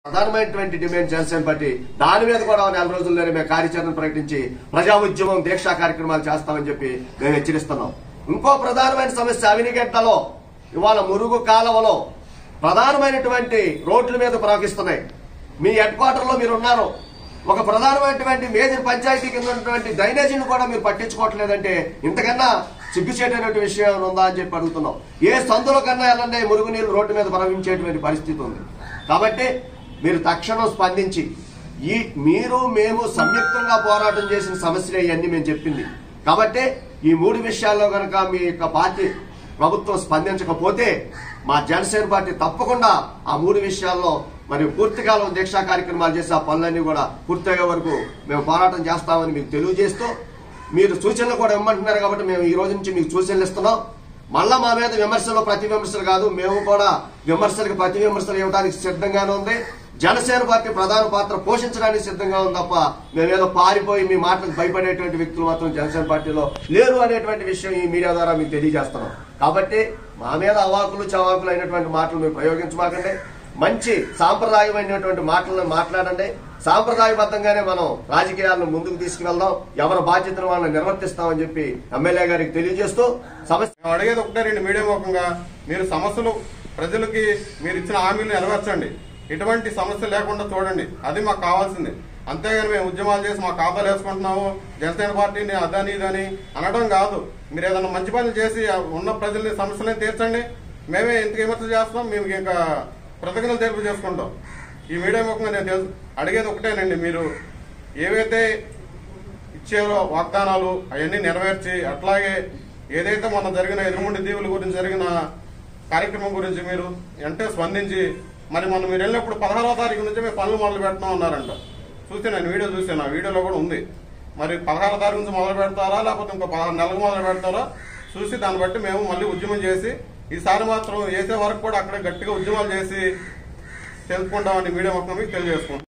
ప్రధానమైనటువంటి demand Janasena party దాని మీద కూడా నెల రోజుల్లోనే మేము కార్యాచరణ ప్రకటించి ప్రజా ఉద్యమం దీక్షా కార్యక్రమాలు చేస్తామని చెప్పి మేము హెచ్చరిస్తున్నాం ఇంకో ప్రధానమైన సమస్య అవినిగడ్డలో ఇవాళ మురుగు కాలవలో ప్రధానమైనటువంటి రోడ్ల మీద ప్రవహిస్తున్నాయి మీ హెడ్ క్వార్టర్ లో మీరు ఉన్నారు ఒక ప్రధానమైనటువంటి మేజర్ పంచాయతీ కింద ఉన్నటువంటి డ్రైనేజీని కూడా మీరు పట్టించుకోవట్లేదంటే ఇంతకన్నా సిగ్గుచేటటువంటి విషయం ఏమైనా ఉందా అని చెప్పి అడుగుతున్నాం ఏ సందుల కన్నా వెళ్ళండి మురుగునీళ్ళు రోడ్డు మీద ప్రవహించేటువంటి పరిస్థితి ఉంది కాబట్టి మీరు తక్షణం స్పందించి ఈ మీరు మేము సంయుక్తంగా పోరాటం చేసిన సమస్యలే ఇవన్నీ మేము చెప్పింది కాబట్టి ఈ మూడు విషయాల్లో కనుక మీ యొక్క పార్టీ ప్రభుత్వం స్పందించకపోతే మా జనసేన పార్టీ తప్పకుండా ఆ మూడు విషయాల్లో మరి పూర్తికాలం దీక్షా కార్యక్రమాలు చేసి ఆ పనులన్నీ కూడా పూర్తయ్యే వరకు మేము పోరాటం చేస్తామని మీకు తెలియజేస్తూ మీరు సూచనలు కూడా ఇమ్మంటున్నారు కాబట్టి మేము ఈ రోజు నుంచి మీకు సూచనలు ఇస్తున్నాం మళ్ళా మా మీద విమర్శలు ప్రతి విమర్శలు కాదు మేము కూడా విమర్శలకు ప్రతి విమర్శలు ఇవ్వడానికి సిద్ధంగానే ఉంది జనసేన పార్టీ ప్రధాన పాత్ర పోషించడానికి సిద్ధంగా ఉంది తప్ప మేమేదో పారిపోయి మీ మాటలకు భయపడేటువంటి వ్యక్తులు మాత్రం జనసేన పార్టీలో లేరు అనేటువంటి విషయం ఈ మీడియా ద్వారా మీకు తెలియజేస్తున్నాం కాబట్టి మా మీద అవాకులు చవాకులు అయినటువంటి మాటలు మీరు ప్రయోగించమాకండి మంచి సాంప్రదాయమైనటువంటి మాటలను మాట్లాడండి సాంప్రదాయబద్ధంగానే మనం రాజకీయాలను ముందుకు తీసుకువెళ్దాం ఎవరి బాధ్యతను వాళ్ళని నిర్వర్తిస్తామని చెప్పి ఎమ్మెల్యే గారికి తెలియజేస్తూ సమస్య మేము అడిగేది ఒకటే రెండు మీడియా ముఖంగా మీరు సమస్యలు ప్రజలకి మీరు ఇచ్చిన హామీలు నెరవేర్చండి ఎటువంటి సమస్య లేకుండా చూడండి అది మాకు కావాల్సింది అంతేగాని మేము ఉద్యమాలు చేసి మా ఖాతాలు వేసుకుంటున్నాము జనసేన పార్టీని అదని ఇదని అనడం కాదు మీరు ఏదైనా మంచి పనులు చేసి ఆ ఉన్న ప్రజల్ని సమస్యలను తీర్చండి మేమే ఇంతకు విమర్శ చేస్తాం మేము ఇంకా కృతజ్ఞతలు తెలుపు చేసుకుంటాం ఈ మీడియా ముఖంగా నేను తెలుసు అడిగేది ఒకటేనండి మీరు ఏవైతే ఇచ్చారో వాగ్దానాలు అవన్నీ నెరవేర్చి అట్లాగే ఏదైతే మొన్న జరిగిన ఎదురుముండి దీవుల గురించి జరిగిన కార్యక్రమం గురించి మీరు వెంటనే స్పందించి మరి మొన్న మీరు వెళ్ళినప్పుడు పదహారవ తారీఖు నుంచి మేము పనులు మొదలు పెడతాం అన్నారంట చూస్తే నేను వీడియో చూసాను ఆ వీడియోలో కూడా ఉంది మరి పదహారవ తారీఖు నుంచి మొదలు పెడతారా లేకపోతే ఇంకో పదహారు నెలలకు మొదలు పెడతారా చూసి దాన్ని బట్టి మేము మళ్ళీ ఉద్యమం చేసి ఈసారి మాత్రం వేసే వరకు కూడా అక్కడ గట్టిగా ఉద్యమాలు చేసి తెలుసుకుంటామని మీడియా మొత్తం మీకు తెలియజేసుకుంటాం